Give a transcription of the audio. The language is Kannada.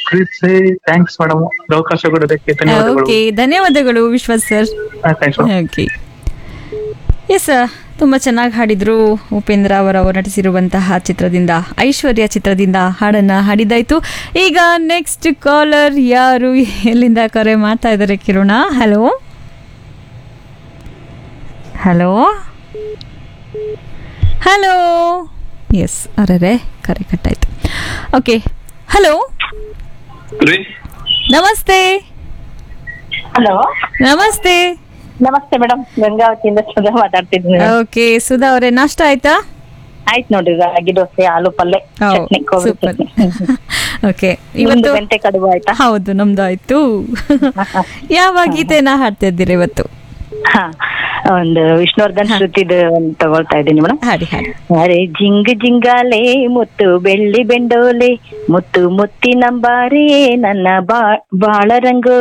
ಪ್ರೀತಿ ಥ್ಯಾಂಕ್ಸ್ ಮೇಡಮ್ ಅವಕಾಶ ಕೊಡೋದಕ್ಕೆ ಧನ್ಯವಾದಗಳು ಓಕೆ ಧನ್ಯವಾದಗಳು Vishwas sir thanks okay yes ತುಂಬ ಚೆನ್ನಾಗಿ ಹಾಡಿದ್ರು ಉಪೇಂದ್ರ ಅವರವರು ನಟಿಸಿರುವಂತಹ ಚಿತ್ರದಿಂದ ಐಶ್ವರ್ಯ ಚಿತ್ರದಿಂದ ಹಾಡನ್ನ ಹಾಡಿದ್ದಾಯ್ತು ಈಗ ನೆಕ್ಸ್ಟ್ ಕಾಲರ್ ಯಾರು ಎಲ್ಲಿಂದ ಕರೆ ಮಾಡ್ತಾ ಇದ್ದಾರೆ ಕಿರುಣ ಹಲೋ ಹಲೋ ಹಲೋ ಎಸ್ ಅರೆ ಕರೆ ಕಟ್ಟಾಯ್ತು ಓಕೆ ಹಲೋ ರೀ ನಮಸ್ತೆ ಹಲೋ ನಮಸ್ತೆ ನಮಸ್ತೆ ಮೇಡಮ್ ಗಂಗಾವತಿಯಿಂದ ಸುಧಾ ಮಾತಾಡ್ತಿದ್ದೀನಿ ಓಕೆ ಸುಧಾ ಅವರೇ ನಾಷ್ಟ ಆಯ್ತಾ ಆಯ್ತು ನೋಡ್ರಿ ರಾಗಿ ದೋಸೆ ಆಲೂ ಪಲ್ಲೆ ಚಟ್ನಿ ಕೊಬ್ಬರಿ ಸೂಪರ್ ಚಟ್ನಿ ಓಕೆ ಇವತ್ತು ಇವತ್ತು ಮೆಂತೆ ಕಡುಬು ಆಯ್ತಾ ಹೌದು ನಮ್ದು ಆಯ್ತು ಯಾವ ಗೀತೆನ ಹಾಡ್ತಾ ಇದ್ದೀರಿ ಇವತ್ತು ಹಾ ಒಂದು ವಿಷ್ಣುವರ್ಧನ್ ಶ್ರುತಿದ್ ಒಂದು ತಗೊಳ್ತಾ ಇದ್ದೀನಿ ಮೇಡಮ್ ಹಾಡಿ ಹಾಡಿ ಅರೆ ಜಿಂಗ್ ಜಿಂಗಾಲೆ ಮುತ್ತು ಬೆಳ್ಳಿ ಬೆಂಡೋಲೆ ಮುತ್ತು ಮುತ್ತಿನಂಬಾರೆ ನನ್ನ ಬಾ ಬಾಳ ರಂಗು